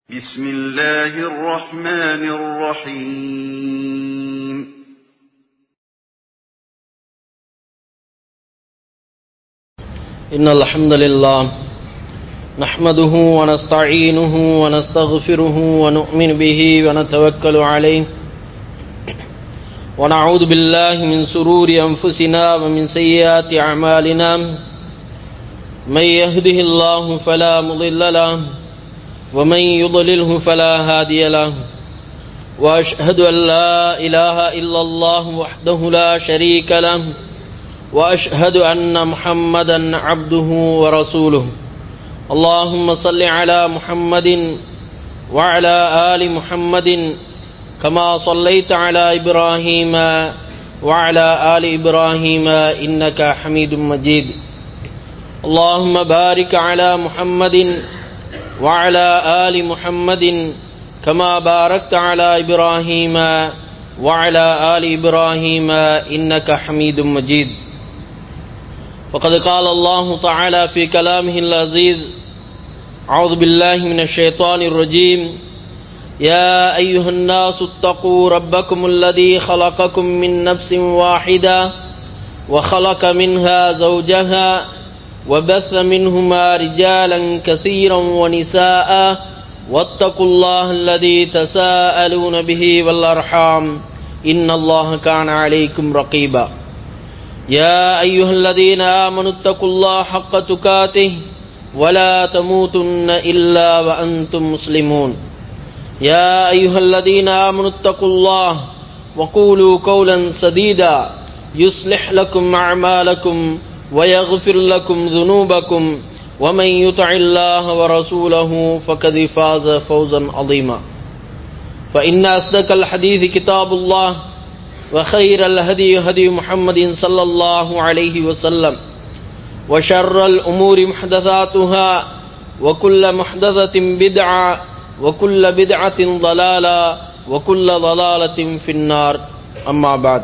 بسم الله الرحمن الرحيم إن الحمد لله نحمده ونستعينه ونستغفره ونؤمن به ونتوكل عليه ونعوذ بالله من سرور أنفسنا ومن سيئات أعمالنا من يهده الله فلا مضل له ومن يضلله فلا هادي له وأشهد أن لا إله إلا الله وحده لا شريك له واشهد ان محمدا عبده ورسوله اللهم صل على محمد وعلى ال محمد كما صليت على ابراهيم وعلى ال ابراهيم انك حميد مجيد اللهم بارك على محمد وعلى ال محمد كما باركت على ابراهيم وعلى ال ابراهيم انك حميد مجيد فقد قال الله تعالى في كلامه العزيز أعوذ بالله من الشيطان الرجيم يا أيها الناس اتقوا ربكم الذي خلقكم من نفس واحدة وخلق منها زوجها وبث منهما رجالا كثيرا ونساء واتقوا الله الذي تساءلون به والأرحام إن الله كان عليكم رقيبا يا أيها الذين آمنوا اتقوا الله حق تكاته ولا تموتن إلا وأنتم مسلمون يا أيها الذين آمنوا اتقوا الله وقولوا قولا سديدا يصلح لكم أعمالكم ويغفر لكم ذنوبكم ومن يطع الله ورسوله فقد فاز فوزا عظيما فإن أصدق الحديث كتاب الله وخير الهدي هدي محمد صلى الله عليه وسلم وشر الأمور محدثاتها وكل محدثة بدعة وكل بدعة ضلالة وكل ضلالة في النار أما بعد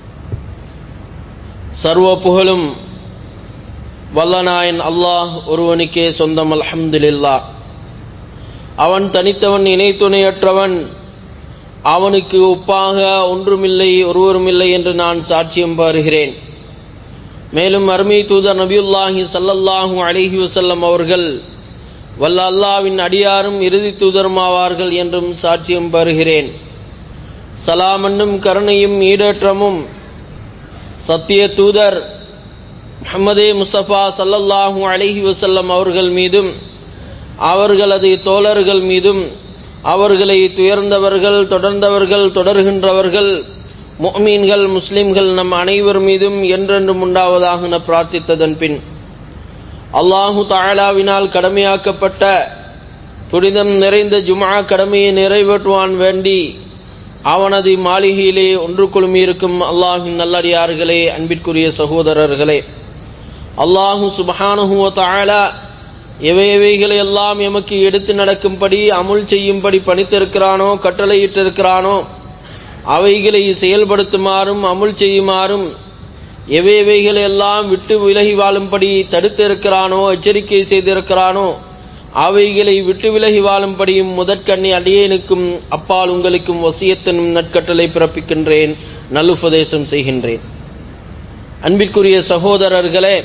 சர்வ புகழும் வல்லநாயன் அல்லாஹ் ஒருவனுக்கே சொந்தம் அல்ஹம்துலில்லா அவன் தனித்தவன் இணை துணையற்றவன் அவனுக்கு ஒப்பாக ஒன்றுமில்லை ஒருவருமில்லை என்று நான் சாட்சியம் பாருகிறேன் மேலும் அருமை தூதர் நபியுல்லாஹி சல்லல்லாஹூ அலிஹி வசல்லம் அவர்கள் வல்ல அல்லாவின் அடியாரும் இறுதி தூதருமாவார்கள் என்றும் சாட்சியம் பாருகிறேன் சலாமன்னும் கருணையும் ஈடேற்றமும் சத்திய தூதர் முகமதே முஸ்தபா சல்லல்லாஹூ அலிஹி வசல்லம் அவர்கள் மீதும் அவர்களது தோழர்கள் மீதும் அவர்களை துயர்ந்தவர்கள் தொடர்ந்தவர்கள் தொடர்கின்றவர்கள் முஹ்மீன்கள் முஸ்லிம்கள் நம் அனைவர் மீதும் என்றென்றும் உண்டாவதாக என பிரார்த்தித்ததன் பின் அல்லாஹு தாலாவினால் கடமையாக்கப்பட்ட புனிதம் நிறைந்த ஜுமா கடமையை நிறைவேற்றுவான் வேண்டி அவனது மாளிகையிலே ஒன்று குழுமியிருக்கும் அல்லாஹின் நல்லடியார்களே அன்பிற்குரிய சகோதரர்களே அல்லாஹு சுபஹானுஹுவ தாலா எவையவைகளை எல்லாம் எமக்கு எடுத்து நடக்கும்படி அமுல் செய்யும்படி பணித்திருக்கிறானோ கட்டளையிட்டிருக்கிறானோ அவைகளை செயல்படுத்துமாறும் அமுல் செய்யுமாறும் எவையவைகளை எல்லாம் விட்டு விலகி வாழும்படி தடுத்திருக்கிறானோ எச்சரிக்கை செய்திருக்கிறானோ அவைகளை விட்டு விலகி வாழும்படியும் முதற்கண்ணி அடியேனுக்கும் அப்பால் உங்களுக்கும் வசியத்தனும் நற்கட்டளை பிறப்பிக்கின்றேன் நல்லுபதேசம் செய்கின்றேன் அன்பிற்குரிய சகோதரர்களே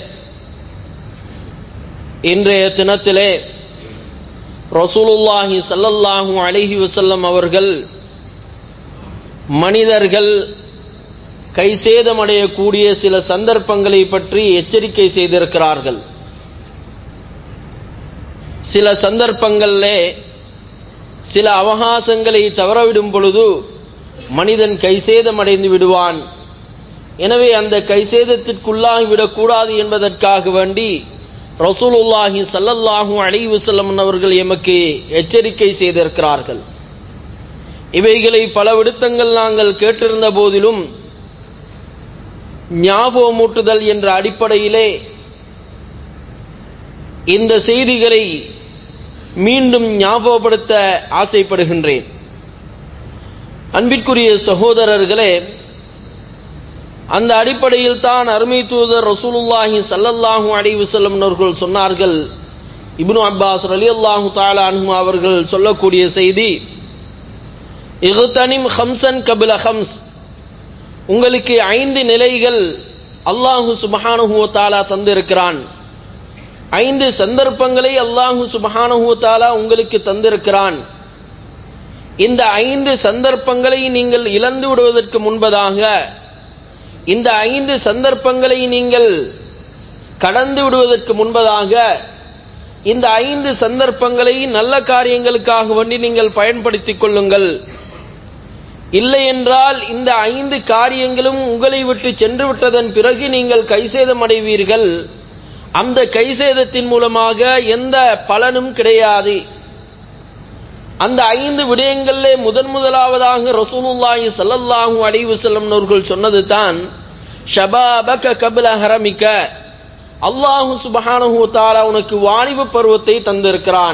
இன்றைய தினத்திலே ரசூலுல்லாஹி சல்லல்லாஹூ அலிஹி வசல்லம் அவர்கள் மனிதர்கள் கைசேதமடையக்கூடிய சில சந்தர்ப்பங்களை பற்றி எச்சரிக்கை செய்திருக்கிறார்கள் சில சந்தர்ப்பங்களிலே சில அவகாசங்களை தவறவிடும் பொழுது மனிதன் கைசேதமடைந்து விடுவான் எனவே அந்த கைசேதத்திற்குள்ளாகிவிடக்கூடாது என்பதற்காக வேண்டி ரசூலுல்லாஹி சல்லல்லாஹூ அலி வசல்லம் அவர்கள் எமக்கு எச்சரிக்கை செய்திருக்கிறார்கள் இவைகளை பல விடுத்தங்கள் நாங்கள் கேட்டிருந்த போதிலும் ஞாபகமூட்டுதல் என்ற அடிப்படையிலே இந்த செய்திகளை மீண்டும் ஞாபகப்படுத்த ஆசைப்படுகின்றேன் அன்பிற்குரிய சகோதரர்களே அந்த அடிப்படையில் தான் அருமை தூதர் ரசூலுல்லாஹி சல்லல்லாஹு அலைஹி வஸல்லம் அவர்கள் சொன்னார்கள் இப்னு அப்பாஸ் ரலியல்லாஹு தஆலா அன்ஹு அவர்கள் சொல்லக்கூடிய செய்தி இகுதனிம் ஹம்சன் கபில ஹம்ஸ் உங்களுக்கு ஐந்து நிலைகள் அல்லாஹு சுபஹானஹு வ தஆலா தந்திருக்கிறான் ஐந்து சந்தர்ப்பங்களை அல்லாஹு சுபஹானஹு வ தஆலா உங்களுக்கு தந்திருக்கிறான் இந்த ஐந்து சந்தர்ப்பங்களை நீங்கள் இழந்து விடுவதற்கு முன்பதாக இந்த ஐந்து சந்தர்ப்பங்களை நீங்கள் கடந்து விடுவதற்கு முன்பதாக இந்த ஐந்து சந்தர்ப்பங்களை நல்ல காரியங்களுக்காக வேண்டி நீங்கள் பயன்படுத்திக் கொள்ளுங்கள் இல்லை என்றால் இந்த ஐந்து காரியங்களும் உங்களை விட்டு சென்று விட்டதன் பிறகு நீங்கள் கைசேதம் அடைவீர்கள் அந்த கைசேதத்தின் மூலமாக எந்த பலனும் கிடையாது அந்த ஐந்து விடயங்களிலே முதன் முதலாவதாக ரசூலுல்லாஹி ஸல்லல்லாஹு அலைஹி வஸல்லம் அவர்கள் சொன்னது தான் ஷபாபக கபில ஹரமிக்க அல்லாஹு சுபஹானஹு வ தஆலா உனக்கு வாலிப பருவத்தை தந்திருக்கிறான்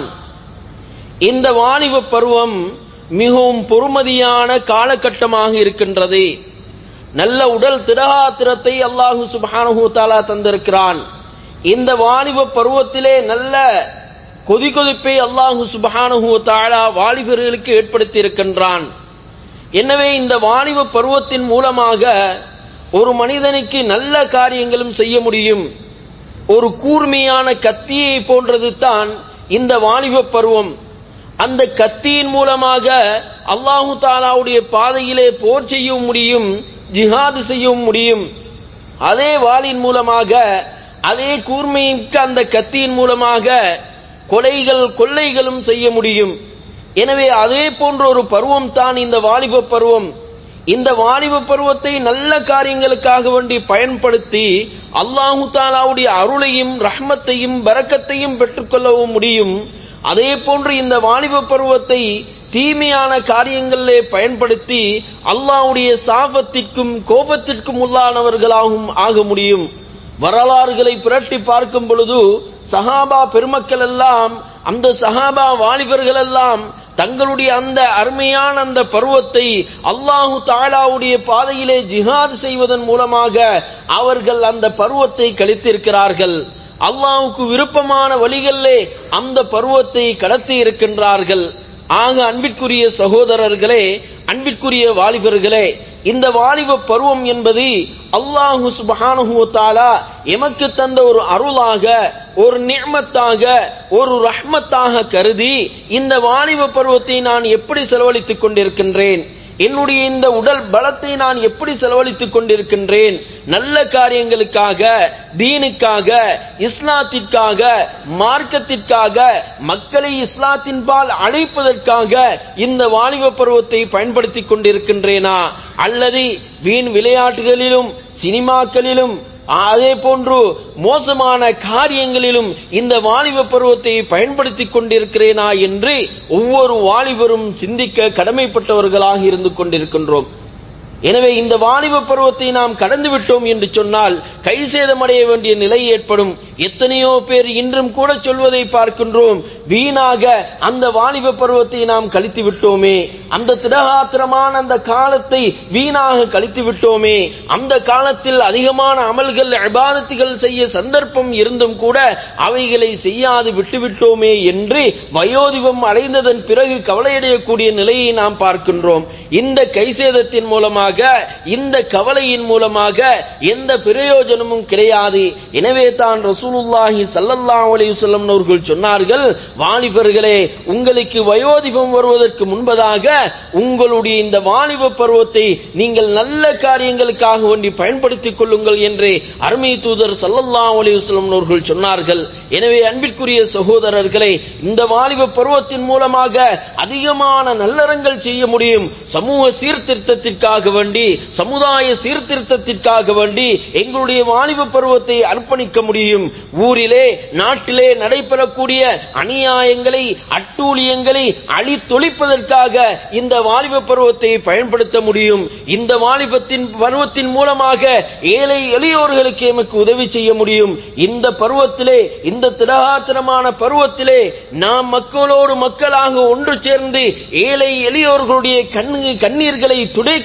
இந்த வாலிப பருவம் மிகவும் பொறுமதியான காலகட்டமாக இருக்கின்றது நல்ல உடல் திடகாத்திரத்தை அல்லாஹு சுபஹானஹு வ தஆலா தந்திருக்கிறான் இந்த வாலிப பருவத்திலே நல்ல கொதி கொதிப்பை அல்லாஹு சுபஹானஹு வ தஆலா வாலிபர்களுக்கு ஏற்படுத்தி இருக்கின்றான் எனவே இந்த வாலிப பருவத்தின் மூலமாக ஒரு மனிதனுக்கு நல்ல காரியங்களும் செய்ய முடியும் ஒரு கூர்மையான கத்தியை போன்றது தான் இந்த வாலிப பருவம் அந்த கத்தியின் மூலமாக அல்லாஹு தாலாவுடைய பாதையிலே போர் செய்யவும் முடியும் ஜிஹாது செய்யவும் முடியும் அதே வாளின் மூலமாக அதே கூர்மைமிக்க அந்த கத்தியின் மூலமாக கொலைகள் கொள்ளைகளும் செய்ய முடியும் எனவே அதே போன்ற ஒரு பருவம் தான் இந்த வாலிப பருவம் இந்த வாலிப பருவத்தை நல்ல காரியங்களுக்காக வேண்டி பயன்படுத்தி அல்லாஹு தாலாவுடைய அருளையும் ரஹ்மத்தையும் பரக்கத்தையும் பெற்றுக்கொள்ளவும் முடியும் அதே போன்று இந்த வாலிப பருவத்தை தீமையான காரியங்களிலே பயன்படுத்தி அல்லாஹ்வுடைய சாபத்திற்கும் கோபத்திற்கும் உள்ளானவர்களாகவும் ஆக முடியும் வரலாறுகளை புரட்டி பார்க்கும் பொழுது சஹாபா பெருமக்கள் எல்லாம் அந்த சஹாபா வாலிபர்கள் எல்லாம் தங்களுடைய அந்த அருமையான அந்த பருவத்தை அல்லாஹு தாலாவுடைய பாதையிலே ஜிஹாத் செய்வதன் மூலமாக அவர்கள் அந்த பருவத்தை கழித்திருக்கிறார்கள் அல்லாஹுக்கு விருப்பமான வழிகளிலே அந்த பருவத்தை கடத்தி இருக்கின்றார்கள் ஆக அன்பிற்குரிய சகோதரர்களே அன்பிற்குரிய வாலிபர்களே இந்த வாலிப பருவம் என்பது அல்லாஹு சுபஹானஹு தாலா எமக்கு தந்த ஒரு அருளாக ஒரு நியமத்தாக ஒரு ரஹ்மத்தாக கருதி இந்த வாலிப பருவத்தை நான் எப்படி செலவழித்துக் கொண்டிருக்கின்றேன் என்னுடைய இந்த உடல் பலத்தை நான் எப்படி செலவழித்துக் கொண்டிருக்கின்றேன் நல்ல காரியங்களுக்காக தீனுக்காக இஸ்லாத்திற்காக மார்க்கத்திற்காக மக்களை இஸ்லாத்தின் பால் அழைப்பதற்காக இந்த வாலிப பருவத்தை பயன்படுத்திக் கொண்டிருக்கின்றேனா அல்லது வீண் விளையாட்டுகளிலும் சினிமாக்களிலும் அதே போன்று மோசமான காரியங்களிலும் இந்த வாலிப பருவத்தை பயன்படுத்திக் கொண்டிருக்கிறேனா என்று ஒவ்வொரு வாலிபரும் சிந்திக்க கடமைப்பட்டவர்களாக இருந்து கொண்டிருக்கின்றோம் எனவே இந்த வாலிப பருவத்தை நாம் கடந்து விட்டோம் என்று சொன்னால் கை சேதமடைய வேண்டிய நிலை ஏற்படும் எத்தனையோ பேர் இன்றும் கூட சொல்வதை பார்க்கின்றோம் வீணாக அந்த வாலிப பருவத்தை நாம் கழித்து விட்டோமே அந்த திடகாத்திரமான அந்த காலத்தை வீணாக கழித்து விட்டோமே அந்த காலத்தில் அதிகமான அமல்கள் அபாதத்துகள் செய்ய சந்தர்ப்பம் இருந்தும் கூட அவைகளை செய்யாது விட்டுவிட்டோமே என்று வயோதிபம் அடைந்ததன் பிறகு கவலையடையக்கூடிய நிலையை நாம் பார்க்கின்றோம் இந்த கைசேதத்தின் மூலமாக இந்த கவலையின் மூலமாக எந்த பிரயோஜனமும் கிடையாது எனவே தான் ரசூலுல்லாஹி ஸல்லல்லாஹு அலைஹி வஸல்லம் அவர்கள் சொன்னார்கள் வாலிபர்களே உங்களுக்கு வயோதிபம் வருவதற்கு முன்பதாக உங்களுடைய இந்த வாலிப பருவத்தை நீங்கள் நல்ல காரியங்களுக்காக வேண்டி பயன்படுத்திக் கொள்ளுங்கள் என்று அருமை தூதர் ஸல்லல்லாஹு அலைஹி வஸல்லம் அவர்கள் சொன்னார்கள் எனவே அன்பிற்குரிய சகோதரர்களே இந்த வாலிப பருவத்தின் மூலமாக அதிகமான நல்லறங்கள் செய்ய முடியும் சமூக சீர்திருத்தத்திற்காக வேண்டி சமுதாய சீர்திருத்தத்திற்காக வேண்டி எங்களுடைய வாலிப பருவத்தை அர்ப்பணிக்க முடியும் ஊரிலே நாட்டிலே நடைபெறக்கூடிய அநியாயங்களை அட்டூழியங்களை அழித்தொழிப்பதற்காக இந்த வாலிப பருவத்தை பயன்படுத்த முடியும் இந்த வாலிபத்தின் பருவத்தின் மூலமாக ஏழை எளியோர்களுக்கு எமக்கு உதவி செய்ய முடியும் இந்த பருவத்திலே இந்த திடகாத்திரமான பருவத்திலே நாம் மக்களோடு மக்களாக ஒன்று சேர்ந்து ஏழை எளியோர்களுடைய கண்ணு கண்ணீர்களை துடைக்க எம்மால்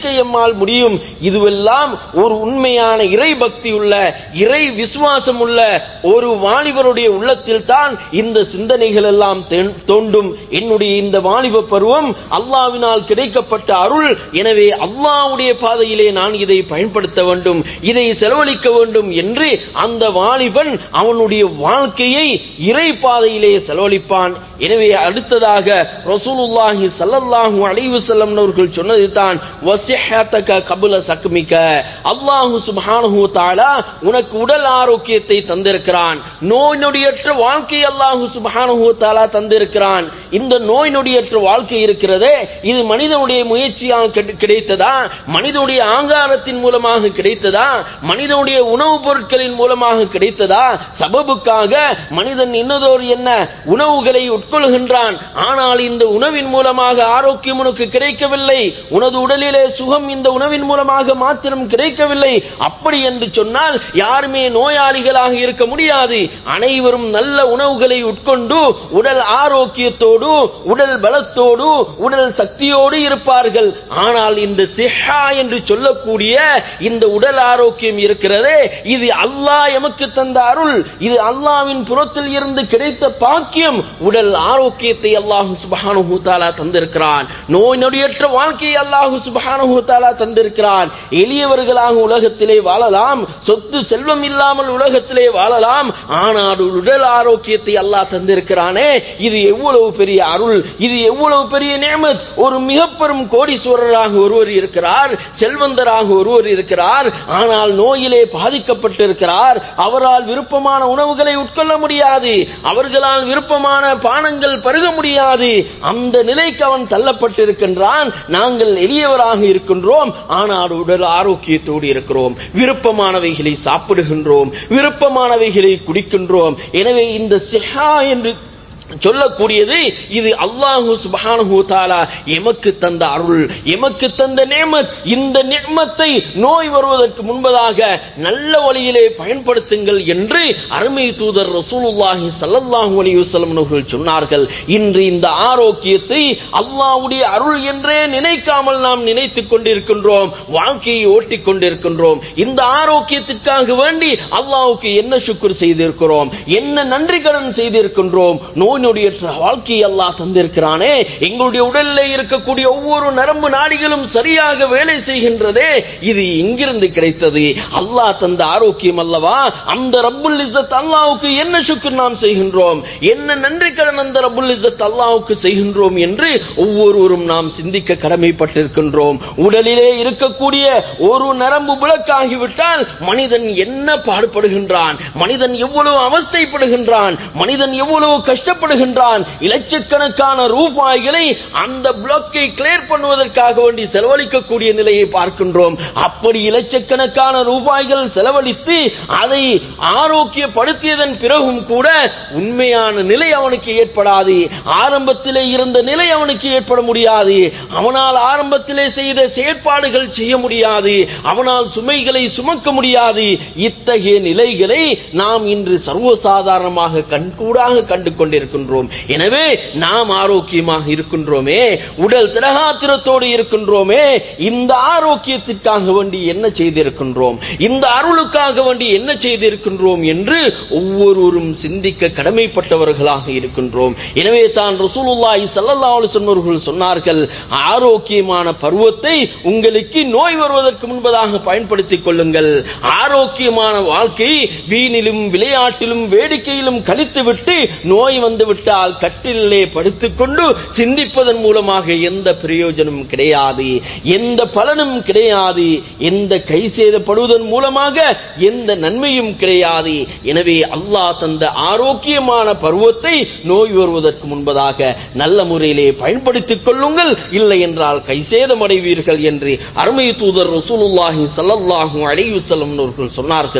நம்மால் முடியும் இதுவெல்லாம் ஒரு உண்மையான இறை பக்தி உள்ள இறை விசுவாசம் உள்ள ஒரு வாலிபருடைய உள்ளத்தில் தான் இந்த சிந்தனைகள் எல்லாம் தென்- தோண்டும் என்னுடைய இந்த வாலிப பருவம் அல்லாவினால் கிடைக்கப்பட்ட அருள் எனவே அல்லாஹ்வுடைய பாதையிலே நான் இதை பயன்படுத்த வேண்டும் இதை செலவழிக்க வேண்டும் என்று அந்த வாலிபன் அவனுடைய வாழ்க்கையை இறை பாதையிலே செலவழிப்பான் எனவே அடுத்ததாக ரசூலுல்லாஹி ஸல்லல்லாஹு அலைஹி வஸல்லம் அவர்கள் சொன்னது தான் வசிஹத்தக கபுல சக்மிக அல்லாஹு சுப்ஹானஹு வ தஆலா உனக்கு உடல் ஆரோக்கியத்தை தந்திருக்கிறான் நோய் நொடியற்ற வாழ்க்கை அல்லாஹு சுப்ஹானஹு வ தஆலா தந்திருக்கிறான் இந்த நோய் நொடியற்ற வாழ்க்கை இருக்கிறதே இது மனிதனுடைய முயற்சியால் கிடை- கிடைத்ததா மனிதனுடைய ஆங்காரத்தின் மூலமாக கிடைத்ததா மனிதனுடைய உணவுப் பொருட்களின் மூலமாக கிடைத்ததா சபபுக்காக மனிதன் இன்னதோர் என்ன உணவுகளை உட்கொள்கின்றான் ஆனால் இந்த உணவின் மூலமாக ஆரோக்கியம் உனக்கு கிடைக்கவில்லை உனது உடலிலே சுகம் இந்த உணவின் மூலமாக மாத்திரம் கிடைக்கவில்லை அப்படி என்று சொன்னால் யாருமே நோயாளிகளாக இருக்க முடியாது அனைவரும் நல்ல உணவுகளை உட்கொண்டு உடல் ஆரோக்கியத்தோடு உடல் பலத்தோடு உடல் சக்தியோடு இருப்பார்கள் ஆனால் இந்த சிஹா என்று சொல்லக்கூடிய இந்த உடல் ஆரோக்கியம் இருக்கிறதே இது அல்லாஹ் எமக்கு தந்த அருள் இது அல்லாஹ்வின் புறத்தில் இருந்து கிடைத்த பாக்கியம் உடல் ஆரோக்கியத்தை அல்லாஹ் சுப்ஹானஹு தஆலா தந்திருக்கிறான் நோய் நொடியற்ற வாழ்க்கையை அல்லாஹ் சுப்ஹானஹு தஆலா தந்திருக்கிறான் எளியவர்களாக உலகத்திலே வாழலாம் சொத்து செல்வம் இல்லாமல் உலகத்திலே வாழலாம் ஆனால் உடல் ஆரோக்கியத்தை அல்லாஹ் தந்திருக்கிறானே இது எவ்வளவு பெரிய அருள் இது எவ்வளவு பெரிய நேமத் ஒரு மிக பெரும் கோடீஸ்வரராக ஒருவர் இருக்கிறார் செல்வந்தராக ஒருவர் இருக்கிறார் ஆனால் நோயிலே பாதிக்கப்பட்டிருக்கிறார் அவரால் விருப்பமான உணவுகளை உட்கொள்ள முடியாது அவர்களால் விருப்பமான பானங்கள் பருக முடியாது அந்த நிலைக்கு அவன் தள்ளப்பட்டிருக்கின்றான் நாங்கள் எளியவராக இருக்கின்றோம் ஆனால் உடல் ஆரோக்கியத்தோடு இருக்கிறோம் விருப்பமானவைகளை சாப்பிடுகின்றோம் விருப்பமானவைகளை குடிக்கின்றோம் எனவே இந்த சிஹா என்று சொல்லக்கூடியது இது அல்லாஹு சுப்ஹானஹு தஆலா எமக்கு தந்த அருள் எமக்கு தந்த நேமத் இந்த நிஅமத்தை நோய் வருவதற்கு முன்பதாக நல்ல வழியிலே பயன்படுத்துங்கள் என்று அருமை தூதர் ரசூலுல்லாஹி ஸல்லல்லாஹு அலைஹி வஸல்லம் அவர்கள் சொன்னார்கள் இன்று இந்த ஆரோக்கியத்தை அல்லாஹ்வுடைய அருள் என்றே நினைக்காமல் நாம் நினைத்துக் கொண்டிருக்கின்றோம் வாழ்க்கையை ஓட்டிக் கொண்டிருக்கின்றோம் இந்த ஆரோக்கியத்திற்காக வேண்டி அல்லாஹ்வுக்கு என்ன சுக்குர் செய்திருக்கிறோம் என்ன நன்றி கடன் செய்திருக்கின்றோம் நோய் நொடியற்ற வாழ்க்கையை அல்லாஹ் தந்திருக்கிறானே எங்களுடைய உடலில் இருக்கக்கூடிய ஒவ்வொரு நரம்பு நாடிகளும் சரியாக வேலை செய்கின்றதே இது எங்கிருந்து கிடைத்தது அல்லாஹ் தந்த ஆரோக்கியம் அல்லவா அந்த ரப்புல் இஸ்ஸத் அல்லாஹ்வுக்கு என்ன சுக்குர் நாம் செய்கின்றோம் என்ன நன்றி கடன் அந்த ரப்புல் இஸ்ஸத் அல்லாஹ்வுக்கு செய்கின்றோம் என்று ஒவ்வொருவரும் நாம் சிந்திக்க கடமைப்பட்டிருக்கின்றோம் உடலிலே இருக்கக்கூடிய ஒரு நரம்பு விளக்காகிவிட்டால் மனிதன் என்ன பாடுபடுகின்றான் மனிதன் எவ்வளவு அவஸ்தைப்படுகின்றான் மனிதன் எவ்வளவு கஷ்டப்படுகின்றான் இலட்சக்கணக்கான ரூபாய்களை அந்த பிளாக்கை கிளியர் பண்ணுவதற்காக வேண்டி செலவழிக்கக்கூடிய நிலையை பார்க்கின்றோம் அப்படி இலட்சக்கணக்கான ரூபாய்கள் செலவழித்து அதை ஆரோக்கியப்படுத்தியதன் பிறகும் கூட உண்மையான நிலை அவனுக்கு ஏற்படாது ஆரம்பத்திலே இருந்த நிலை அவனுக்கு ஏற்பட முடியாது அவனால் ஆரம்பத்திலே செய்த செயற்பாடுகள் செய்ய முடியாது அவனால் சுமைகளை சுமக்க முடியாது இத்தகைய நிலைகளை நாம் இன்று சர்வசாதாரணமாக கண்கூடாக கண்டு கொண்டிருக்கின்றோம் எனவே நாம் ஆரோக்கியமாக இருக்கின்றோமே உடல் திரகாத்திரத்தோடு இருக்கின்றோமே இந்த ஆரோக்கியத்திற்காக வேண்டி என்ன செய்திருக்கின்றோம் இந்த அருளுக்காக வேண்டி என்ன செய்திருக்கின்றோம் என்று ஒவ்வொருவரும் சிந்திக்க கடமைப்பட்டவர்களாக இருக்கின்றோம் எனவே தான் ரசூலுல்லாஹி ஸல்லல்லாஹு அலைஹி வஸல்லம் அவர்கள் சொன்னார்கள் ஆரோக்கியமான பருவத்தை உங்களுக்கு நோய் வருவதற்கு முன்பதாக பயன்படுத்திக் கொள்ளுங்கள் ஆரோக்கியமான வாழ்க்கை வீணிலும் விளையாட்டிலும் வேடிக்கையிலும் கழித்துவிட்டு நோய் வந்து விட்டால் கட்டிலே படுத்துக்கொண்டு சிந்திப்பதன் மூலமாக எந்த பிரயோஜனமும் கிடையாது எந்த பலனும் கிடையாது எந்த கை சேதப்படுவதன் மூலமாக எந்த நன்மையும் கிடையாது எனவே அல்லாஹ் தந்த ஆரோக்கியமான பருவத்தை நோய் வருவதற்கு முன்பதாக நல்ல முறையிலே பயன்படுத்திக் கொள்ளுங்கள் இல்லை என்றால் கை சேதமடைவீர்கள் என்று அருமை தூதர் ரசூலுல்லாஹி ஸல்லல்லாஹு அலைஹி வஸல்லம் அவர்கள் சொன்னார்கள்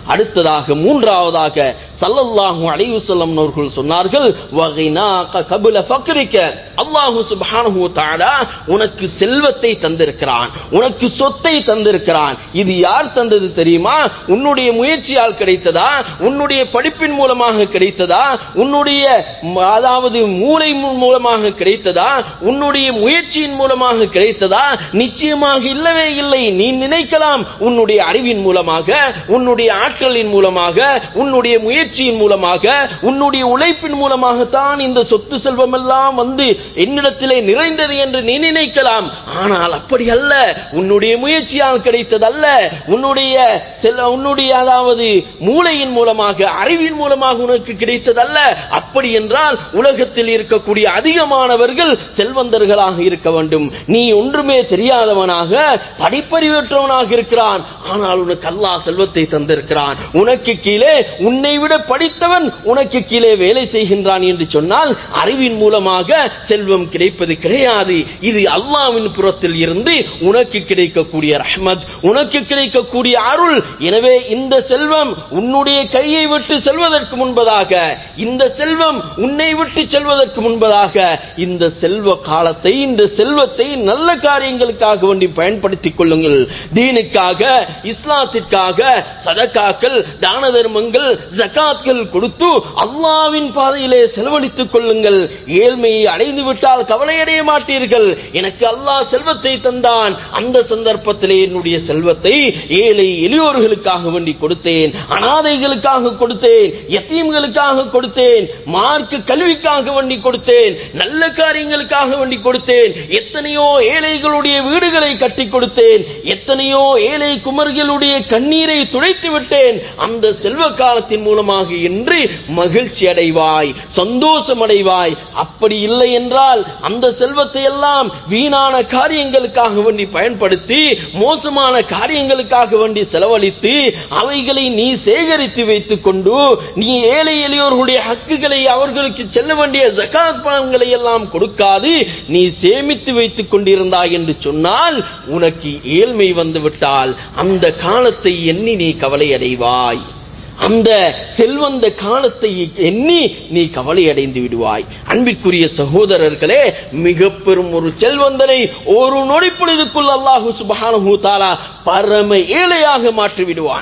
அடுத்ததாக மூன்றாவதாக சல்லல்லாஹு அலைஹி வஸல்லம் அவர்கள் சொன்னார்கள் வகைனாக கபுல ஃபக்ரிக்க அல்லாஹு சுப்ஹானஹு வ தஆலா உனக்கு செல்வத்தை தந்திருக்கிறான் உனக்கு சொத்தை தந்திருக்கிறான் இது யார் தந்தது தெரியுமா உன்னுடைய முயற்சியால் கிடைத்ததா உன்னுடைய படிப்பின் மூலமாக கிடைத்ததா உன்னுடைய ம- அதாவது மூளை மூ- மூலமாக கிடைத்ததா உன்னுடைய முயற்சியின் மூலமாக கிடைத்ததா நிச்சயமாக இல்லவே இல்லை நீ நினைக்கலாம் உன்னுடைய அறிவின் மூலமாக உன்னுடைய ஆற்றலின் மூலமாக உன்னுடைய முயற்சியின் மூலமாக உன்னுடைய உழைப்பின் மூலமாகத்தான் இந்த சொத்து செல்வம் எல்லாம் வந்து என்னிடத்திலே நிறைந்தது என்று நீ நினைக்கலாம் ஆனால் அப்படி அல்ல உன்னுடைய முயற்சியால் கிடைத்ததல்ல உன்னுடைய செல்ல உன்னுடைய அதாவது மூளையின் மூலமாக அறிவின் மூலமாக உனக்கு கிடைத்ததல்ல அப்படி என்றால் உலகத்தில் இருக்கக்கூடிய அதிகமானவர்கள் செல்வந்தர்களாக இருக்க வேண்டும் நீ ஒன்றுமே தெரியாதவனாக படிப்பறிவற்றவனாக இருக்கிறான் ஆனால் உனக்கு அல்லாஹ் செல்வத்தை தந்திருக்கிறான் உனக்கு கீழே உன்னை விட படித்தவன் உனக்கு கீழே வேலை செய்கின்றான் என்று சொன்னால் அறிவின் மூலமாக செல்வம் கிடைப்பது கிடையாது இது அல்லாஹ்வின் புறத்தில் இருந்து உனக்கு கிடைக்கக்கூடிய ரஹ்மத் உனக்கு கிடைக்கக்கூடிய அருள் எனவே இந்த செல்வம் உன்னுடைய கையை விட்டு செல்வதற்கு முன்பதாக இந்த செல்வம் உன்னை விட்டு செல்வதற்கு முன்பதாக இந்த செல்வ காலத்தை இந்த செல்வத்தை நல்ல காரியங்களுக்காக வேண்டி பயன்படுத்திக் கொள்ளுங்கள் தீனுக்காக இஸ்லாத்திற்காக சதக்காக்கள் தான தர்மங்கள் ஜகாத்கள் கொடுத்து அல்லாவின் பாதையிலே செலவழித்துக் கொள்ளுங்கள் ஏழ்மையை அடைந்து விட்டால் கவலையடைய மாட்டீர்கள் எனக்கு அல்லாஹ் செல்வத்தை தந்தான் அந்த சந்தர்ப்பத்திலே என்னுடைய செல்வத்தை ஏழை எளியோர்களுக்காக வேண்டி கொடுத்தேன் அனாதைகளுக்காக கொடுத்தேன் யத்தீம்களுக்காக கொடுத்தேன் மார்க்க கல்விக்காக வேண்டி கொடுத்தேன் நல்ல காரியங்களுக்காக வேண்டி கொடுத்தேன் எத்தனையோ ஏழைகளுடைய வீடுகளை கட்டி கொடுத்தேன் எத்தனையோ ஏழை குமர்களுடைய கண்ணீரை துடைத்து விட்டேன் அந்த செல்வ காலத்தின் மூலமாக என்று மகிழ்ச்சி அடைவாய் சந்தோஷம் அடைவாய் அப்படி இல்லை என்றால் அந்த செல்வத்தை எல்லாம் வீணான காரியங்களுக்காக வேண்டி பயன்படுத்தி மோசமான காரியங்களுக்காக வேண்டி செலவழித்து அவைகளை நீ சேகரித்து வைத்துக் கொண்டு நீ ஏழை எளியோர்களுடைய ஹக்குகளை அவர்களுக்கு செல்ல வேண்டிய ஜகாத் பணங்களை எல்லாம் கொடுக்காது நீ சேமித்து வைத்துக் கொண்டிருந்தாய் என்று சொன்னால் உனக்கு ஏழ்மை வந்துவிட்டால் அந்த காலத்தை எண்ணி நீ கவலை அடைவாய் அந்த செல்வந்த காலத்தை எண்ணி நீ கவலை அடைந்து விடுவாய் அன்பிற்குரிய சகோதரர்களே மிக பெரும் ஒரு செல்வந்தனை ஒரு நொடிப்பொழுதுக்குள் அல்லாஹு சுபஹானஹு தஆலா பரம ஏழையாக மாற்றி விடுவான்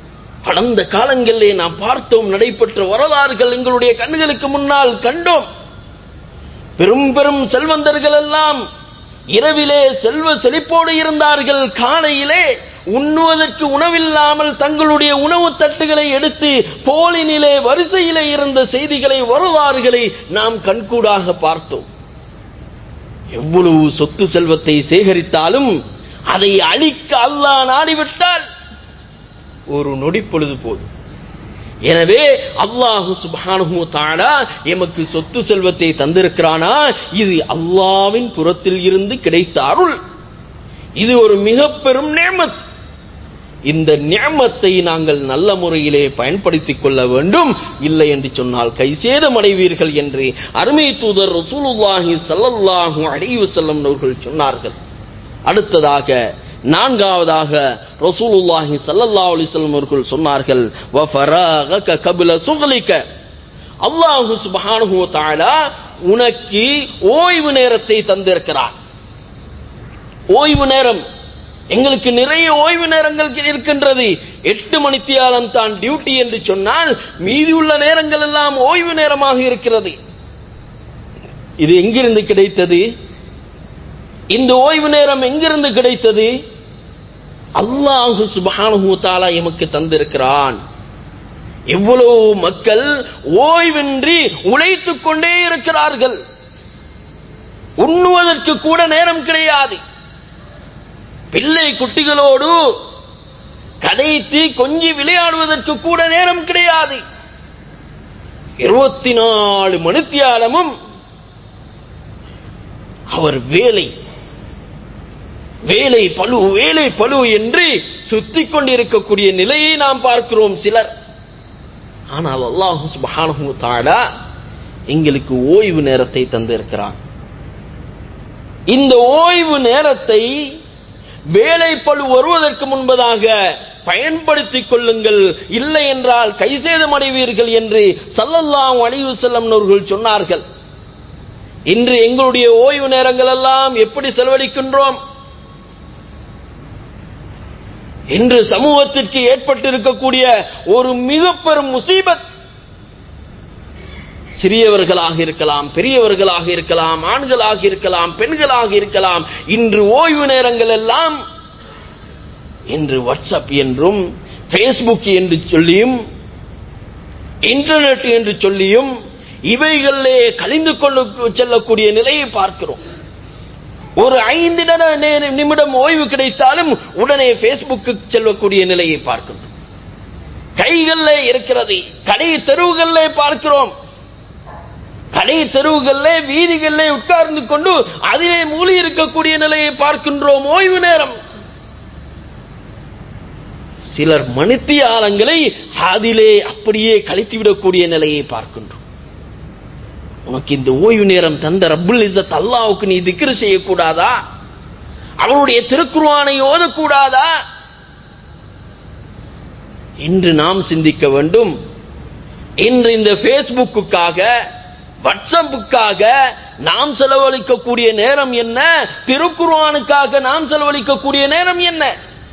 கடந்த காலங்களிலே நாம் பார்த்தோம் நடைபெற்ற வரலாறுகள் எங்களுடைய கண்களுக்கு முன்னால் கண்டோம் பெரும் பெரும் செல்வந்தர்கள் எல்லாம் இரவிலே செல்வ செழிப்போடு இருந்தார்கள் காலையிலே உண்ணுவதற்கு உணவில்லாமல் தங்களுடைய உணவு தட்டுகளை எடுத்து போலினிலே வரிசையிலே இருந்த செய்திகளை வரலாறுகளை நாம் கண்கூடாக பார்த்தோம் எவ்வளவு சொத்து செல்வத்தை சேகரித்தாலும் அதை அழிக்க அல்லாஹ் நாடிவிட்டால் ஒரு நொடி பொழுது போதும் எனவே அல்லாஹு சுப்ஹானஹு தஆலா எமக்கு சொத்து செல்வத்தை தந்திருக்கிறானா இது அல்லாவின் புறத்தில் இருந்து கிடைத்த அருள் இது ஒரு மிக பெரும் நேமத் இந்த நியமத்தை நாங்கள் நல்ல முறையிலே பயன்படுத்திக் கொள்ள வேண்டும் இல்லை என்று சொன்னால் கைசேதம் அடைவீர்கள் என்று அருமை தூதர் ரசூலுல்லாஹி ஸல்லல்லாஹு அலைஹி வஸல்லம் அவர்கள் சொன்னார்கள் அடுத்ததாக நான்காவதாக ரசூலுல்லாஹி ஸல்லல்லாஹு அலைஹி வஸல்லம் அவர்கள் சொன்னார்கள் வ ஃபராகக கப்ல சுக்லிக அல்லாஹு சுப்ஹானஹு வ தஆலா உனக்கு ஓய்வு நேரத்தை தந்திருக்கிறான் ஓய்வு நேரம் எங்களுக்கு நிறைய ஓய்வு நேரங்கள் இருக்கின்றது எட்டு மணித்தியாலம் தான் டியூட்டி என்று சொன்னால் மீதியுள்ள நேரங்கள் எல்லாம் ஓய்வு நேரமாக இருக்கிறது இது எங்கிருந்து கிடைத்தது இந்த ஓய்வு நேரம் எங்கிருந்து கிடைத்தது அல்லாஹு சுபஹானஹு தஆலா எமக்கு தந்திருக்கிறான் எவ்வளவு மக்கள் ஓய்வின்றி உழைத்துக் கொண்டே இருக்கிறார்கள் உண்ணுவதற்கு கூட நேரம் கிடையாது பிள்ளை குட்டிகளோடு கதைத்து கொஞ்சி விளையாடுவதற்கு கூட நேரம் கிடையாது இருபத்தி நாலு மணித்தியாலமும் அவர் வேலை வேலை பழு வேலை பழு என்று சுத்திக் கொண்டிருக்கக்கூடிய நிலையை நாம் பார்க்கிறோம் சிலர் ஆனால் அல்லாஹு சுப்ஹானஹு தஆலா எங்களுக்கு ஓய்வு நேரத்தை தந்திருக்கிறான் இந்த ஓய்வு நேரத்தை வேலை பழு வருவதற்கு முன்பதாக பயன்படுத்திக் கொள்ளுங்கள் இல்லை என்றால் கைசேதம் அடைவீர்கள் என்று சல்லல்லாஹு அலைஹி வஸல்லம் அவர்கள் சொன்னார்கள் இன்று எங்களுடைய ஓய்வு நேரங்கள் எல்லாம் எப்படி செலவழிக்கின்றோம் இன்று சமூகத்திற்கு ஏற்பட்டிருக்கக்கூடிய ஒரு மிக பெரும் முசீபத் சிறியவர்களாக இருக்கலாம் பெரியவர்களாக இருக்கலாம் ஆண்களாக இருக்கலாம் பெண்களாக இருக்கலாம் இன்று ஓய்வு நேரங்கள் எல்லாம் இன்று வாட்ஸ்அப் என்றும் ஃபேஸ்புக் என்று சொல்லியும் இன்டர்நெட் என்று சொல்லியும் இவைகளிலே கழிந்து கொண்டு செல்லக்கூடிய நிலையை பார்க்கிறோம் ஒரு ஐந்து நிட- நே- நிமிடம் ஓய்வு கிடைத்தாலும் உடனே ஃபேஸ்புக்கு செல்லக்கூடிய நிலையை பார்க்கின்றோம் கைகளிலே இருக்கிறது கடை தெருவுகளிலே பார்க்கிறோம் கடை தெருவுகளிலே வீதிகளிலே உட்கார்ந்து கொண்டு அதிலே மூழ்கி இருக்கக்கூடிய நிலையை பார்க்கின்றோம் ஓய்வு நேரம் சிலர் மணித்தியாலங்களை அதிலே அப்படியே கழித்துவிடக்கூடிய நிலையை பார்க்கின்றோம் உனக்கு இந்த ஓய்வு நேரம் தந்த ரப்புல் இஸ்ஸத் அல்லாஹ்வுக்கு நீ திக்ரு செய்யக்கூடாதா அவனுடைய திருக்குர்ஆனை ஓதக்கூடாதா இன்று நாம் சிந்திக்க வேண்டும் இன்று இந்த ஃபேஸ்புக்குக்காக வாட்ஸ்அப்புக்காக நாம் செலவழிக்கக்கூடிய நேரம் என்ன திருக்குர்ஆனுக்காக நாம் செலவழிக்கக்கூடிய நேரம் என்ன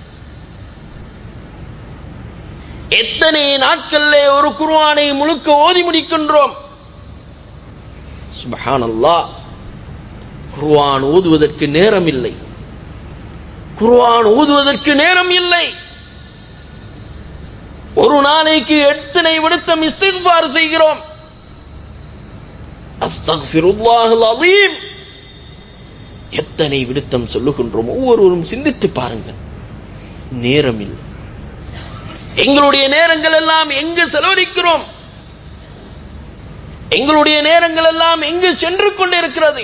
எத்தனை நாட்களிலே ஒரு குர்ஆனை முழுக்க ஓதி முடிக்கின்றோம் சுபஹானல்லாஹ் குர்ஆன் ஓதுவதற்கு நேரம் இல்லை குர்ஆன் ஓதுவதற்கு நேரம் இல்லை ஒரு நாளைக்கு எத்தனை விடுத்தம் இஸ்திக்பார் செய்கிறோம் அஸ்தக்ஃபிருல்லாஹல் அலீம் எத்தனை விடுத்தம் சொல்லுகின்றோம் ஒவ்வொருவரும் சிந்தித்து பாருங்கள் நேரம் இல்லை எங்களுடைய நேரங்கள் எல்லாம் எங்கு செலவழிக்கிறோம் எங்களுடைய நேரங்கள் எல்லாம் எங்கு சென்று கொண்டிருக்கிறது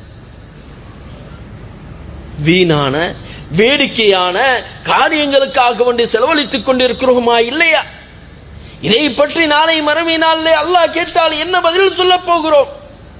வீணான வேடிக்கையான காரியங்களுக்காக வேண்டி செலவழித்துக் கொண்டிருக்கிறோமா இல்லையா இதை பற்றி நாளை மறுமை நாளிலே அல்லாஹ் கேட்டால் என்ன பதில் சொல்லப் போகிறோம்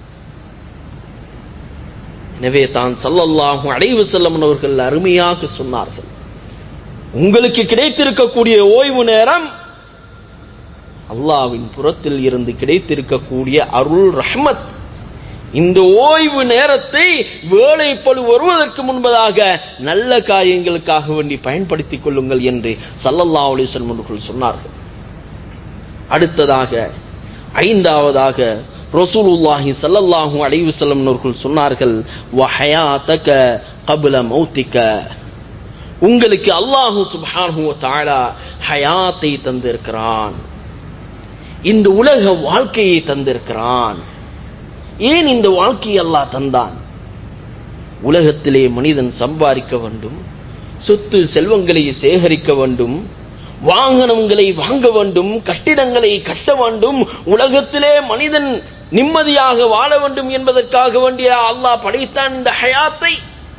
எனவே தான் சல்லல்லாஹு அலைவு செல்லம் அவர்கள் அருமையாக சொன்னார்கள் உங்களுக்கு கிடைத்திருக்கக்கூடிய ஓய்வு நேரம் அல்லாவின் புறத்தில் இருந்து கிடைத்திருக்கக்கூடிய அருள் ரஹ்மத் இந்த ஓய்வு நேரத்தை வேலை பழு வருவதற்கு முன்பதாக நல்ல காரியங்களுக்காக வேண்டி பயன்படுத்திக் கொள்ளுங்கள் என்று சல்லல்லா அலிஸ்லம் அவர்கள் சொன்னார்கள் அடுத்ததாக ஐந்தாவதாக ரசூலுல்லாஹி ஸல்லல்லாஹு அலைஹி வஸல்லம் அவர்கள் சொன்னார்கள் வஹயாதக கப்ல மௌத்திக உங்களுக்கு அல்லாஹு சுப்ஹானஹு வ தஆலா ஹயாத்தை தந்திருக்கிறான் இந்த உலக வாழ்க்கையை தந்திருக்கிறான் ஏன் இந்த வாழ்க்கையை அல்லாஹ் தந்தான் உலகத்திலே மனிதன் சம்பாதிக்க வேண்டும் சொத்து செல்வங்களை சேகரிக்க வேண்டும் வாகனங்களை வாங்க வேண்டும் கட்டிடங்களை கட்ட வேண்டும் உலகத்திலே மனிதன் நிம்மதியாக வாழ வேண்டும் என்பதற்காக வேண்டிய அல்லாஹ் படைத்தான் இந்த ஹயாத்தை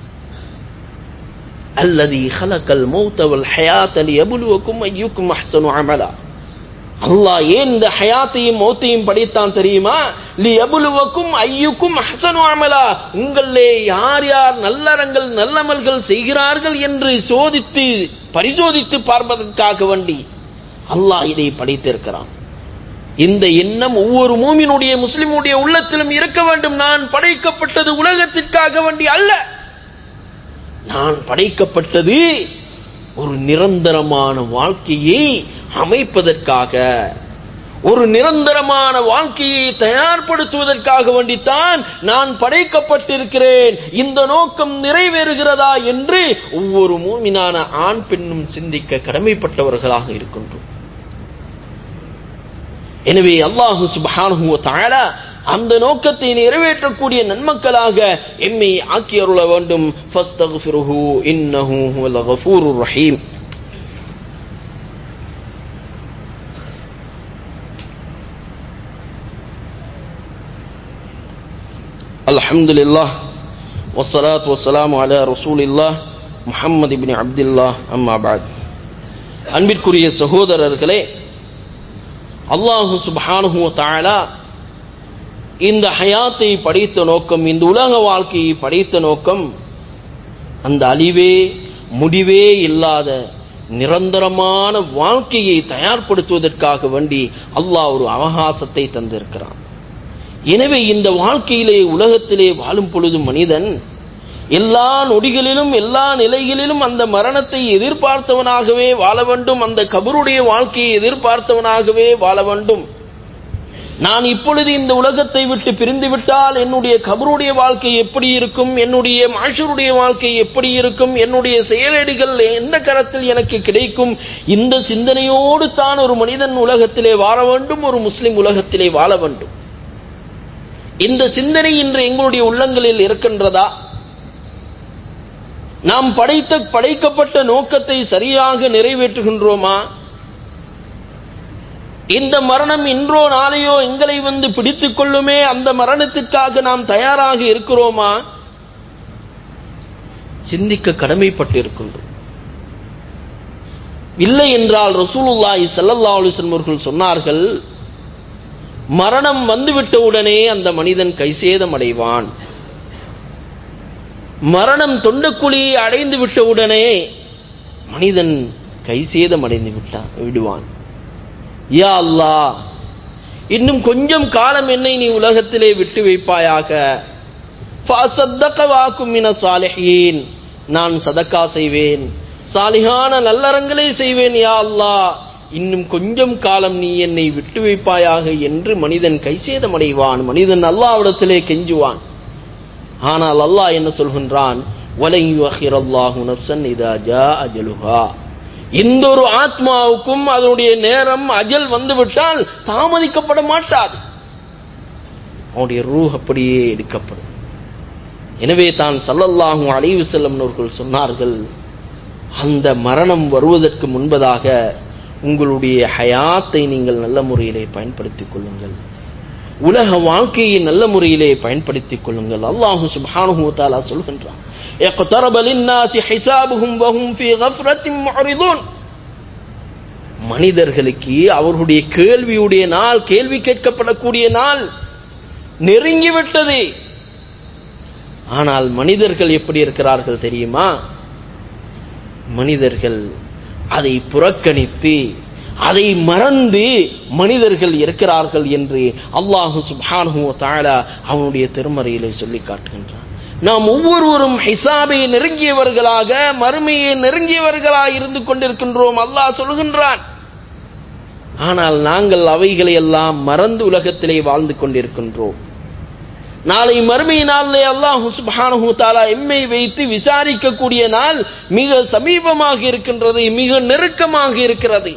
அல்லதி ஹலக்கல் மௌத்தவல் ஹயாத்தலி எபுலுவக்கும் ஐயுக்கும் அஹ்சனு அமலா அல்லாஹ் ஏன் இந்த ஹயாத்தையும் மௌத்தையும் படைத்தான் தெரியுமா லி எபுலுவக்கும் ஐயுக்கும் அஹ்சனு அமலா உங்களே யார் யார் நல்லறங்கள் நல்லமல்கள் செய்கிறார்கள் என்று சோதித்து பரிசோதித்து பார்ப்பதற்காக வேண்டி அல்லாஹ் இதை படைத்திருக்கிறான் இந்த எண்ணம் ஒவ்வொரு மூமினுடைய முஸ்லிமுடைய உள்ளத்திலும் இருக்க வேண்டும் நான் படைக்கப்பட்டது உலகத்திற்காக வேண்டி அல்ல நான் படைக்கப்பட்டது ஒரு நிரந்தரமான வாழ்க்கையை அமைப்பதற்காக ஒரு நிரந்தரமான வாழ்க்கையை தயார்படுத்துவதற்காக வேண்டித்தான் நான் படைக்கப்பட்டிருக்கிறேன் இந்த நோக்கம் நிறைவேறுகிறதா என்று ஒவ்வொரு மூமினான ஆண் பெண்ணும் சிந்திக்க கடமைப்பட்டவர்களாக இருக்கின்றோம் எனவே அல்லாஹு சுப்ஹானஹு வ தஆலா அந்த நோக்கத்தை நிறைவேற்றக்கூடிய நன்மக்களாக எம்மை ஆக்கி அருள வேண்டும் ஃபஸ்தக்ஃபிருஹு இன்னஹு ஹுவல் கஃபூருர் ரஹீம் الحمد لله والصلاة والسلام على رسول الله முஹம்மது இப்னு அப்துல்லாஹ் அம்மா பாத் அன்பிற்குரிய சகோதரர்களே அல்லாஹு சுப்ஹானஹு வ தஆலா இந்த ஹயாத்தை படைத்த நோக்கம் இந்த உலக வாழ்க்கையை படைத்த நோக்கம் அந்த அழிவே முடிவே இல்லாத நிரந்தரமான வாழ்க்கையை தயார்படுத்துவதற்காக வேண்டி அல்லாஹ் ஒரு அவகாசத்தை தந்திருக்கிறான் எனவே இந்த வாழ்க்கையிலே உலகத்திலே வாழும் பொழுது மனிதன் எல்லா நொடிகளிலும் எல்லா நிலைகளிலும் அந்த மரணத்தை எதிர்பார்த்தவனாகவே வாழ வேண்டும் அந்த கபருடைய வாழ்க்கையை எதிர்பார்த்தவனாகவே வாழ வேண்டும் நான் இப்பொழுது இந்த உலகத்தை விட்டு பிரிந்து விட்டால் என்னுடைய கபருடைய வாழ்க்கை எப்படி இருக்கும் என்னுடைய மாஷருடைய வாழ்க்கை எப்படி இருக்கும் என்னுடைய செயலடிகள் எந்த கரத்தில் எனக்கு கிடைக்கும் இந்த சிந்தனையோடு தான் ஒரு மனிதன் உலகத்திலே வாழ வேண்டும் ஒரு முஸ்லிம் உலகத்திலே வாழ வேண்டும் இந்த சிந்தனை இன்று எங்களுடைய உள்ளங்களில் இருக்கின்றதா நாம் படைத்த படைக்கப்பட்ட நோக்கத்தை சரியாக நிறைவேற்றுகின்றோமா இந்த மரணம் இன்றோ நாளையோ எங்களை வந்து பிடித்துக் கொள்ளுமே அந்த மரணத்திற்காக நாம் தயாராக இருக்கிறோமா சிந்திக்க கடமைப்பட்டு இருக்கின்றோம் இல்லை என்றால் ரசூலுல்லாஹி ஸல்லல்லாஹு அலைஹி வஸல்லம் அவர்கள் சொன்னார்கள் மரணம் வந்துவிட்டவுடனே அந்த மனிதன் கைசேதம் அடைவான் மரணம் தொண்டக்குழியை அடைந்து விட்டவுடனே மனிதன் கைசேதம் அடைந்து விட்டான் விடுவான் யா அல்லாஹ் இன்னும் கொஞ்சம் காலம் என்னை நீ உலகத்திலே விட்டு வைப்பாயாக வாக்கும் மின சாலிஹீன் நான் சதக்கா செய்வேன் சாலிகான நல்லறங்களை செய்வேன் யா அல்லாஹ் இன்னும் கொஞ்சம் காலம் நீ என்னை விட்டு வைப்பாயாக என்று மனிதன் கைசேதமடைவான் மனிதன் அல்லாவிடத்திலே கெஞ்சுவான் ஆனால் அல்லாஹ் என்ன சொல்கின்றான் எந்த ஒரு ஆத்மாவுக்கும் அதனுடைய நேரம் அஜல் வந்துவிட்டால் தாமதிக்கப்பட மாட்டாது அவனுடைய ரூஹ் அப்படியே எடுக்கப்படும் எனவே தான் சல்லல்லாஹும் அலைவு செல்லம் அவர்கள் சொன்னார்கள் அந்த மரணம் வருவதற்கு முன்பதாக உங்களுடைய ஹயாத்தை நீங்கள் நல்ல முறையிலே பயன்படுத்திக் கொள்ளுங்கள் உலக வாழ்க்கையை நல்ல முறையிலே பயன்படுத்திக் கொள்ளுங்கள் அல்லாஹு சுப்ஹானஹு வ தஆலா சொல்கின்றான் اقترب للناس حسابهم وهم في غفلة معرضون மனிதர்களுக்கு அவர்களுடைய கேள்வியுடைய நாள் கேள்வி கேட்கப்படக்கூடிய நாள் நெருங்கிவிட்டது ஆனால் மனிதர்கள் எப்படி இருக்கிறார்கள் தெரியுமா மனிதர்கள் அதை புறக்கணித்து அதை மறந்து மனிதர்கள் இருக்கிறார்கள் என்று அல்லாஹு சுப்ஹானஹு தஆலா அவனுடைய திருமறையிலே சொல்லி காட்டுகின்றான் நாம் ஒவ்வொருவரும் ஹிசாபை நெருங்கியவர்களாக மறுமையை நெருங்கியவர்களாக இருந்து கொண்டிருக்கின்றோம் அல்லாஹ் சொல்கின்றான் ஆனால் நாங்கள் அவைகளை எல்லாம் மறந்து உலகத்திலே வாழ்ந்து கொண்டிருக்கின்றோம் நாளை மறுமை நாளிலே அல்லாஹு சுப்ஹானஹு தஆலா எம்மை வைத்து விசாரிக்கக்கூடிய நாள் மிக சமீபமாக இருக்கின்றது மிக நெருக்கமாக இருக்கிறது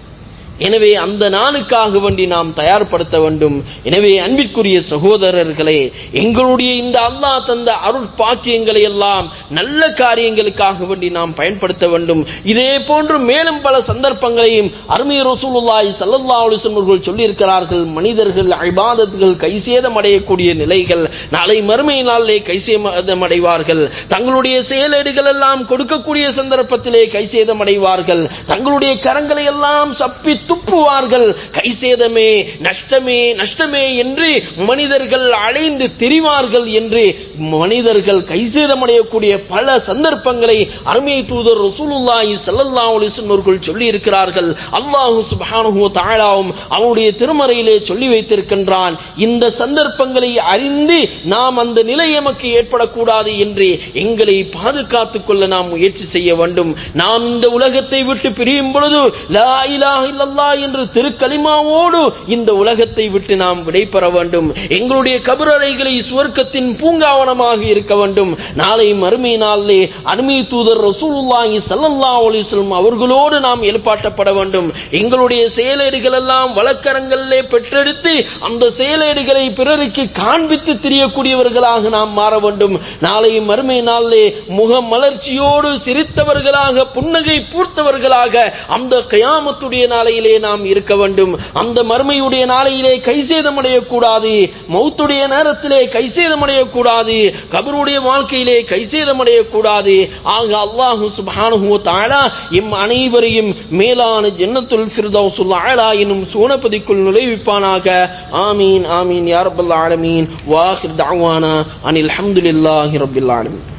எனவே அந்த நாளுக்காக வேண்டி நாம் தயார்படுத்த வேண்டும் எனவே அன்பிற்குரிய சகோதரர்களே எங்களுடைய இந்த அல்லாஹ் தந்த அருள் பாக்கியங்களை எல்லாம் நல்ல காரியங்களுக்காக வேண்டி நாம் பயன்படுத்த வேண்டும் இதே போன்று மேலும் பல சந்தர்ப்பங்களையும் அருமை ரசூலுல்லாஹி ஸல்லல்லாஹு அலைஹி வஸல்லம் அவர்கள் சொல்லியிருக்கிறார்கள் மனிதர்கள் இபாதத்துகள் கைசேதம் அடையக்கூடிய நிலைகள் நாளை மறுமை நாளிலே கைசேதம் அடைவார்கள் தங்களுடைய செயலேடுகள் எல்லாம் கொடுக்கக்கூடிய சந்தர்ப்பத்திலே கைசேதம் அடைவார்கள் தங்களுடைய கரங்களை எல்லாம் சப்பி துப்புவார்கள் கைசேதமே நஷ்டமே நஷ்டமே என்று மனிதர்கள் அலைந்து திரிவார்கள் என்று மனிதர்கள் கைசேதமடையக்கூடிய பல சந்தர்ப்பங்களை அருமை தூதர் ரசூலுல்லாஹி ஸல்லல்லாஹு அலைஹி வஸல்லம் அவர்கள் சொல்லி இருக்கிறார்கள் அல்லாஹு சுப்ஹானஹு வ தஆலாவும் அவனுடைய திருமறையிலே சொல்லி வைத்திருக்கின்றான் இந்த சந்தர்ப்பங்களை அறிந்து நாம் அந்த நிலை எமக்கு ஏற்படக்கூடாது என்று எங்களை பாதுகாத்துக் கொள்ள நாம் முயற்சி செய்ய வேண்டும் நாம் இந்த உலகத்தை விட்டு பிரியும் பொழுது லா இலாஹ இல்லல்லாஹ் என்று திருக்கலிமாவோடு இந்த உலகத்தை விட்டு நாம் விடைபெற வேண்டும் எங்களுடைய கபரறைகளை சுவர்க்கத்தின் பூங்காவனமாக இருக்க வேண்டும் நாளை மறுமை நாளிலே அருமை தூதர் ரசூலுல்லாஹி ஸல்லல்லாஹு அலைஹி வஸல்லம் அவர்களோடு நாம் எழுப்பாட்டப்பட வேண்டும் எங்களுடைய செயலேடுகள் எல்லாம் வழக்கரங்களிலே பெற்றெடுத்து அந்த செயலேடுகளை பிறருக்கு காண்பித்து திரியக்கூடியவர்களாக நாம் மாற வேண்டும் நாளை மறுமை நாளிலே முக மலர்ச்சியோடு சிரித்தவர்களாக புன்னகை பூர்த்தவர்களாக அந்த கயாமத்துடைய நாளையிலே நாம் இருக்க வேண்டும் அந்த மறுமையுடைய நாளையிலே கைசேதமடையக்கூடாது மௌத்துடைய நேரத்திலே கைசேதமடையக்கூடாது கபருடைய வாழ்க்கையிலே கைசேதமடையக்கூடாது ஆக அல்லாஹு சுப்ஹானஹு வ தஆலா எம் அனைவரையும் மேலான ஜன்னத்துல் ஃபிர்தௌஸுல் அலா எனும் சூனபதிக்குள் நுழைவிப்பானாக ஆமீன் ஆமீன் யா ரப்பல் ஆலமீன் வாஹிர் தஅவானா அனில் ஹம்துலில்லாஹி ரப்பில் ஆலமீன்